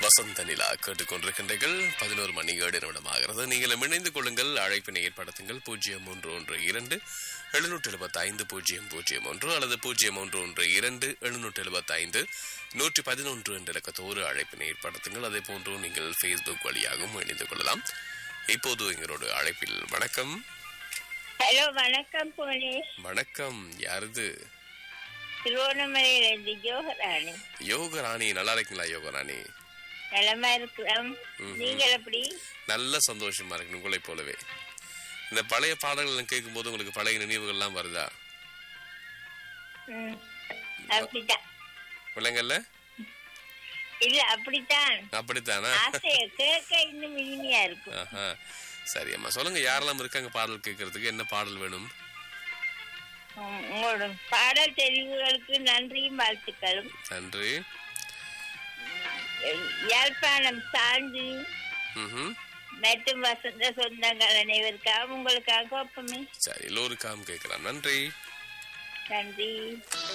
வசந்த நிலா கேட்டுக்கொண்டிருக்கின்றீர்கள் பதினோரு மணி ஏழு நிமிடமாகிறது நீங்களும் இணைந்து கொள்ளுங்கள் அழைப்பினை ஏற்படுத்துங்கள் பூஜ்ஜியம் மூன்று ஒன்று இரண்டு எழுநூற்றி எழுபத்தி ஐந்து பூஜ்ஜியம் பூஜ்ஜியம் ஒன்று அல்லது பூஜ்ஜியம் ஒன்று ஒன்று இரண்டு எழுநூற்றி எழுபத்தி ஐந்து நூற்றி பதினொன்று என்ற இலக்கத்தோடு அழைப்பினை ஏற்படுத்துங்கள் அதே போன்று நீங்கள் ஃபேஸ்புக் வழியாகவும் இணைந்து கொள்ளலாம் இப்போது எங்களோட அழைப்பில் வணக்கம் ஹலோ வணக்கம் போலீஸ் வணக்கம் யாருது திருவோணமலையிலிருந்து ஜோகராணி யோகராணி நல்லா இருக்கீங்களா யோகராணி நலமா இருக்கிறோம் நீங்கள் எப்படி நல்ல சந்தோஷமா இருக்கு உங்களை போலவே இந்த பழைய பாடல்கள் கேட்கும்போது உங்களுக்கு பழைய நினைவுகள்லாம் வருதா ம், அப்படித்தான் விலங்கல்ல இல்ல அப்படித்தான் அப்படித்தானா ஆசைய கேட்க இன்னும் இனிமையா இருக்கும் ஆஹா சரி அம்மா சொல்லுங்க யாரெல்லாம் இருக்காங்க பாடல் கேட்கறதுக்கு என்ன பாடல் வேணும் ம், உங்களோட பாடல் தெரிவுகளுக்கு நன்றியும் வாழ்த்துக்களும் நன்றி யாழ்ப்பாணம் சாந்தி ம்ஹும். மற்றும் வசந்த சொந்தங்கள் அனைவருக்காக உங்களுக்காக ஒப்பமே சரி எல்லோருக்காம் கேட்கலாம் நன்றி நன்றி